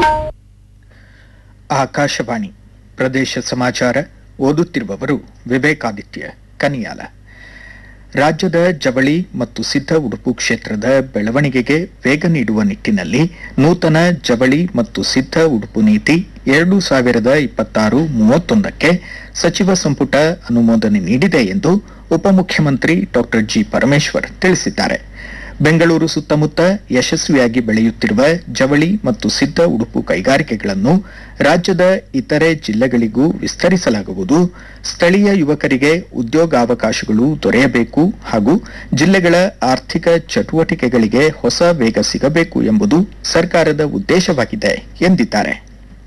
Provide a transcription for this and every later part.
ಆಕಾಶವಾಣಿ ಪ್ರದೇಶ ಸಮಾಚಾರ ಓದುತ್ತಿರುವವರು ವಿವೇಕಾದಿತ್ಯ ಕನಿಯಾಲ ರಾಜ್ಯದ ಜವಳಿ ಮತ್ತು ಸಿದ್ಧ ಉಡುಪು ಕ್ಷೇತ್ರದ ಬೆಳವಣಿಗೆಗೆ ವೇಗ ನೀಡುವ ನಿಟ್ಟಿನಲ್ಲಿ ನೂತನ ಜವಳಿ ಮತ್ತು ಸಿದ್ಧ ಉಡುಪು ನೀತಿ ಎರಡು ಸಾವಿರದ ಇಪ್ಪತ್ತಾರು ಮೂವತ್ತೊಂದಕ್ಕೆ ಸಚಿವ ಸಂಪುಟ ಅನುಮೋದನೆ ನೀಡಿದೆ ಎಂದು ಉಪಮುಖ್ಯಮಂತ್ರಿ ಡಾ ಜಿ ಪರಮೇಶ್ವರ್ ತಿಳಿಸಿದ್ದಾರೆ ಬೆಂಗಳೂರು ಸುತ್ತಮುತ್ತ ಯಶಸ್ವಿಯಾಗಿ ಬೆಳೆಯುತ್ತಿರುವ ಜವಳಿ ಮತ್ತು ಸಿದ್ಧ ಉಡುಪು ಕೈಗಾರಿಕೆಗಳನ್ನು ರಾಜ್ಯದ ಇತರೆ ಜಿಲ್ಲೆಗಳಿಗೂ ವಿಸ್ತರಿಸಲಾಗುವುದು ಸ್ಥಳೀಯ ಯುವಕರಿಗೆ ಉದ್ಯೋಗಾವಕಾಶಗಳು ದೊರೆಯಬೇಕು ಹಾಗೂ ಜಿಲ್ಲೆಗಳ ಆರ್ಥಿಕ ಚಟುವಟಿಕೆಗಳಿಗೆ ಹೊಸ ವೇಗ ಸಿಗಬೇಕು ಎಂಬುದು ಸರ್ಕಾರದ ಉದ್ದೇಶವಾಗಿದೆ ಎಂದಿದ್ದಾರೆ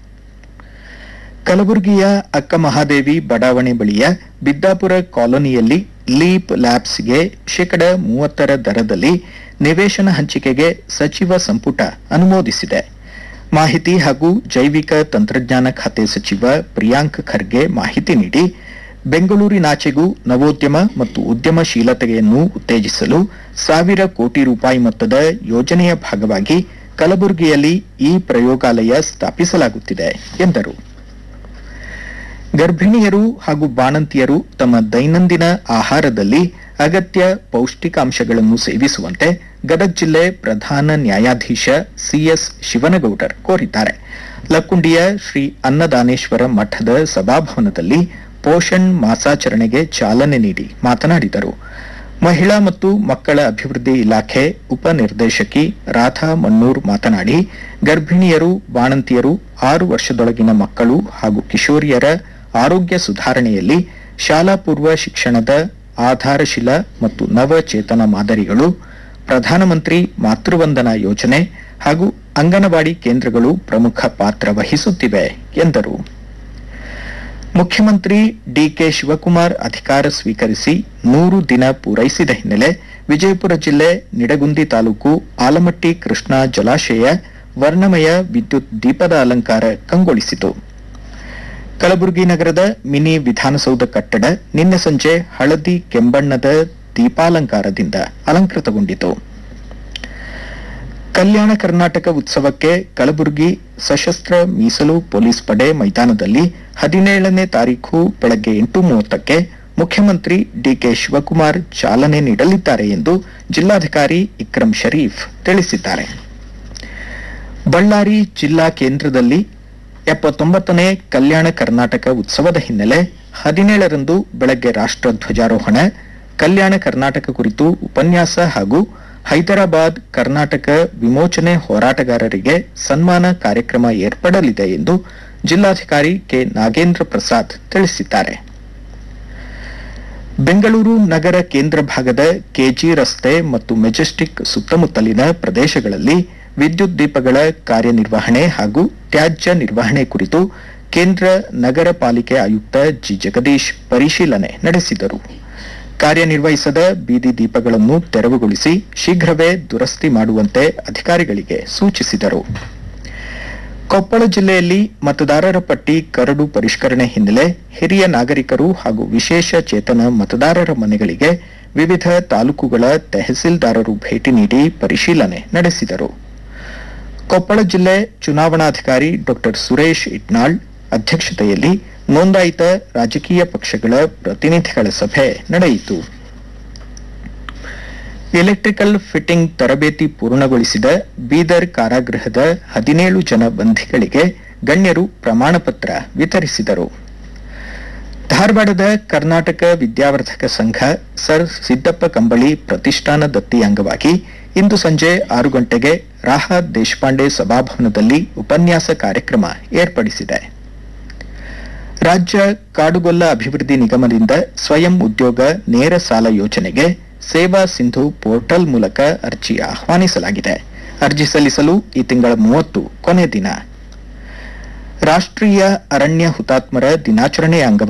ಕಲಬುರಗಿಯ ಅಕ್ಕ ಮಹಾದೇವಿ ಬಡಾವಣೆ ಬಳಿಯ ಬಿದ್ದಾಪುರ ಕಾಲೋನಿಯಲ್ಲಿ ಲೀಪ್ ಲ್ಯಾಬ್ಸ್ಗೆ ಶೇಕಡ ಮೂವತ್ತರ ದರದಲ್ಲಿ ನಿವೇಶನ ಹಂಚಿಕೆಗೆ ಸಚಿವ ಸಂಪುಟ ಅನುಮೋದಿಸಿದೆ ಮಾಹಿತಿ ಹಾಗೂ ಜೈವಿಕ ತಂತ್ರಜ್ಞಾನ ಖಾತೆ ಸಚಿವ ಪ್ರಿಯಾಂಕ್ ಖರ್ಗೆ ಮಾಹಿತಿ ನೀಡಿ ಬೆಂಗಳೂರಿನಾಚೆಗೂ ನವೋದ್ಯಮ ಮತ್ತು ಉದ್ಯಮಶೀಲತೆಯನ್ನು ಉತ್ತೇಜಿಸಲು ಸಾವಿರ ಕೋಟಿ ರೂಪಾಯಿ ಮೊತ್ತದ ಯೋಜನೆಯ ಭಾಗವಾಗಿ ಕಲಬುರಗಿಯಲ್ಲಿ ಈ ಪ್ರಯೋಗಾಲಯ ಸ್ಥಾಪಿಸಲಾಗುತ್ತಿದೆ ಎಂದರು ಗರ್ಭಿಣಿಯರು ಹಾಗೂ ಬಾಣಂತಿಯರು ತಮ್ಮ ದೈನಂದಿನ ಆಹಾರದಲ್ಲಿ ಅಗತ್ಯ ಪೌಷ್ಟಿಕಾಂಶಗಳನ್ನು ಸೇವಿಸುವಂತೆ ಗದಗ ಜಿಲ್ಲೆ ಪ್ರಧಾನ ನ್ಯಾಯಾಧೀಶ ಸಿಎಸ್ ಶಿವನಗೌಡರ್ ಕೋರಿದ್ದಾರೆ ಲಕ್ಕುಂಡಿಯ ಶ್ರೀ ಅನ್ನದಾನೇಶ್ವರ ಮಠದ ಸಭಾಭವನದಲ್ಲಿ ಪೋಷಣ್ ಮಾಸಾಚರಣೆಗೆ ಚಾಲನೆ ನೀಡಿ ಮಾತನಾಡಿದರು ಮಹಿಳಾ ಮತ್ತು ಮಕ್ಕಳ ಅಭಿವೃದ್ಧಿ ಇಲಾಖೆ ಉಪನಿರ್ದೇಶಕಿ ರಾಧಾ ಮನ್ನೂರ್ ಮಾತನಾಡಿ ಗರ್ಭಿಣಿಯರು ಬಾಣಂತಿಯರು ಆರು ವರ್ಷದೊಳಗಿನ ಮಕ್ಕಳು ಹಾಗೂ ಕಿಶೋರಿಯರ ಆರೋಗ್ಯ ಸುಧಾರಣೆಯಲ್ಲಿ ಶಾಲಾ ಪೂರ್ವ ಶಿಕ್ಷಣದ ಆಧಾರಶಿಲ ಮತ್ತು ನವಚೇತನ ಮಾದರಿಗಳು ಪ್ರಧಾನಮಂತ್ರಿ ಮಾತೃವಂದನಾ ಯೋಜನೆ ಹಾಗೂ ಅಂಗನವಾಡಿ ಕೇಂದ್ರಗಳು ಪ್ರಮುಖ ಪಾತ್ರ ವಹಿಸುತ್ತಿವೆ ಎಂದರು ಮುಖ್ಯಮಂತ್ರಿ ಡಿಕೆ ಶಿವಕುಮಾರ್ ಅಧಿಕಾರ ಸ್ವೀಕರಿಸಿ ನೂರು ದಿನ ಪೂರೈಸಿದ ಹಿನ್ನೆಲೆ ವಿಜಯಪುರ ಜಿಲ್ಲೆ ನಿಡಗುಂದಿ ತಾಲೂಕು ಆಲಮಟ್ಟಿ ಕೃಷ್ಣಾ ಜಲಾಶಯ ವರ್ಣಮಯ ವಿದ್ಯುತ್ ದೀಪದ ಅಲಂಕಾರ ಕಂಗೊಳಿಸಿತು ಕಲಬುರಗಿ ನಗರದ ಮಿನಿ ವಿಧಾನಸೌಧ ಕಟ್ಟಡ ನಿನ್ನೆ ಸಂಜೆ ಹಳದಿ ಕೆಂಬಣ್ಣದ ದೀಪಾಲಂಕಾರದಿಂದ ಅಲಂಕೃತಗೊಂಡಿತು ಕಲ್ಯಾಣ ಕರ್ನಾಟಕ ಉತ್ಸವಕ್ಕೆ ಕಲಬುರಗಿ ಸಶಸ್ತ್ರ ಮೀಸಲು ಪೊಲೀಸ್ ಪಡೆ ಮೈದಾನದಲ್ಲಿ ಹದಿನೇಳನೇ ತಾರೀಖು ಬೆಳಗ್ಗೆ ಎಂಟು ಮೂವತ್ತಕ್ಕೆ ಮುಖ್ಯಮಂತ್ರಿ ಡಿಕೆ ಶಿವಕುಮಾರ್ ಚಾಲನೆ ನೀಡಲಿದ್ದಾರೆ ಎಂದು ಜಿಲ್ಲಾಧಿಕಾರಿ ಇಕ್ರಂ ಶರೀಫ್ ತಿಳಿಸಿದ್ದಾರೆ ಬಳ್ಳಾರಿ ಜಿಲ್ಲಾ ಕೇಂದ್ರದಲ್ಲಿ ಎಪ್ಪತ್ತೊಂಬತ್ತನೇ ಕಲ್ಯಾಣ ಕರ್ನಾಟಕ ಉತ್ಸವದ ಹಿನ್ನೆಲೆ ಹದಿನೇಳರಂದು ಬೆಳಗ್ಗೆ ರಾಷ್ಟ್ರ ಧ್ವಜಾರೋಹಣ ಕಲ್ಯಾಣ ಕರ್ನಾಟಕ ಕುರಿತು ಉಪನ್ಯಾಸ ಹಾಗೂ ಹೈದರಾಬಾದ್ ಕರ್ನಾಟಕ ವಿಮೋಚನೆ ಹೋರಾಟಗಾರರಿಗೆ ಸನ್ಮಾನ ಕಾರ್ಯಕ್ರಮ ಏರ್ಪಡಲಿದೆ ಎಂದು ಜಿಲ್ಲಾಧಿಕಾರಿ ಕೆ ನಾಗೇಂದ್ರ ಪ್ರಸಾದ್ ತಿಳಿಸಿದ್ದಾರೆ ಬೆಂಗಳೂರು ನಗರ ಕೇಂದ್ರ ಭಾಗದ ಕೆಜಿ ರಸ್ತೆ ಮತ್ತು ಮೆಜೆಸ್ಟಿಕ್ ಸುತ್ತಮುತ್ತಲಿನ ಪ್ರದೇಶಗಳಲ್ಲಿ ವಿದ್ಯುತ್ ದೀಪಗಳ ಕಾರ್ಯನಿರ್ವಹಣೆ ಹಾಗೂ ತ್ಯಾಜ್ಯ ನಿರ್ವಹಣೆ ಕುರಿತು ಕೇಂದ್ರ ನಗರ ಪಾಲಿಕೆ ಆಯುಕ್ತ ಜಿ ಜಗದೀಶ್ ಪರಿಶೀಲನೆ ನಡೆಸಿದರು ಕಾರ್ಯನಿರ್ವಹಿಸದ ಬೀದಿ ದೀಪಗಳನ್ನು ತೆರವುಗೊಳಿಸಿ ಶೀಘ್ರವೇ ದುರಸ್ತಿ ಮಾಡುವಂತೆ ಅಧಿಕಾರಿಗಳಿಗೆ ಸೂಚಿಸಿದರು ಕೊಪ್ಪಳ ಜಿಲ್ಲೆಯಲ್ಲಿ ಮತದಾರರ ಪಟ್ಟಿ ಕರಡು ಪರಿಷ್ಕರಣೆ ಹಿನ್ನೆಲೆ ಹಿರಿಯ ನಾಗರಿಕರು ಹಾಗೂ ವಿಶೇಷ ಚೇತನ ಮತದಾರರ ಮನೆಗಳಿಗೆ ವಿವಿಧ ತಾಲೂಕುಗಳ ತಹಸೀಲ್ದಾರರು ಭೇಟಿ ನೀಡಿ ಪರಿಶೀಲನೆ ನಡೆಸಿದರು ಕೊಪ್ಪಳ ಜಿಲ್ಲೆ ಚುನಾವಣಾಧಿಕಾರಿ ಡಾ ಸುರೇಶ್ ಇಟ್ನಾಳ್ ಅಧ್ಯಕ್ಷತೆಯಲ್ಲಿ ನೋಂದಾಯಿತ ರಾಜಕೀಯ ಪಕ್ಷಗಳ ಪ್ರತಿನಿಧಿಗಳ ಸಭೆ ನಡೆಯಿತು ಎಲೆಕ್ಟ್ರಿಕಲ್ ಫಿಟ್ಟಿಂಗ್ ತರಬೇತಿ ಪೂರ್ಣಗೊಳಿಸಿದ ಬೀದರ್ ಕಾರಾಗೃಹದ ಹದಿನೇಳು ಜನ ಬಂಧಿಗಳಿಗೆ ಗಣ್ಯರು ಪ್ರಮಾಣ ಪತ್ರ ವಿತರಿಸಿದರು ಧಾರವಾಡದ ಕರ್ನಾಟಕ ವಿದ್ಯಾವರ್ಧಕ ಸಂಘ ಸರ್ ಸಿದ್ದಪ್ಪ ಕಂಬಳಿ ಪ್ರತಿಷ್ಠಾನ ದತ್ತಿ ಅಂಗವಾಗಿ ಇಂದು ಸಂಜೆ ಆರು ಗಂಟೆಗೆ ರಾಹತ್ ದೇಶಪಾಂಡೆ ಸಭಾಭವನದಲ್ಲಿ ಉಪನ್ಯಾಸ ಕಾರ್ಯಕ್ರಮ ಏರ್ಪಡಿಸಿದೆ ರಾಜ್ಯ ಕಾಡುಗೊಲ್ಲ ಅಭಿವೃದ್ಧಿ ನಿಗಮದಿಂದ ಸ್ವಯಂ ಉದ್ಯೋಗ ನೇರ ಸಾಲ ಯೋಜನೆಗೆ ಸೇವಾ ಸಿಂಧು ಪೋರ್ಟಲ್ ಮೂಲಕ ಅರ್ಜಿ ಆಹ್ವಾನಿಸಲಾಗಿದೆ ಅರ್ಜಿ ಸಲ್ಲಿಸಲು ಈ ತಿಂಗಳ ಮೂವತ್ತು ಕೊನೆ ದಿನ ರಾಷ್ಟ್ರೀಯ ಅರಣ್ಯ ಹುತಾತ್ಮರ ದಿನಾಚರಣೆ ಅಂಗವಾಗಿ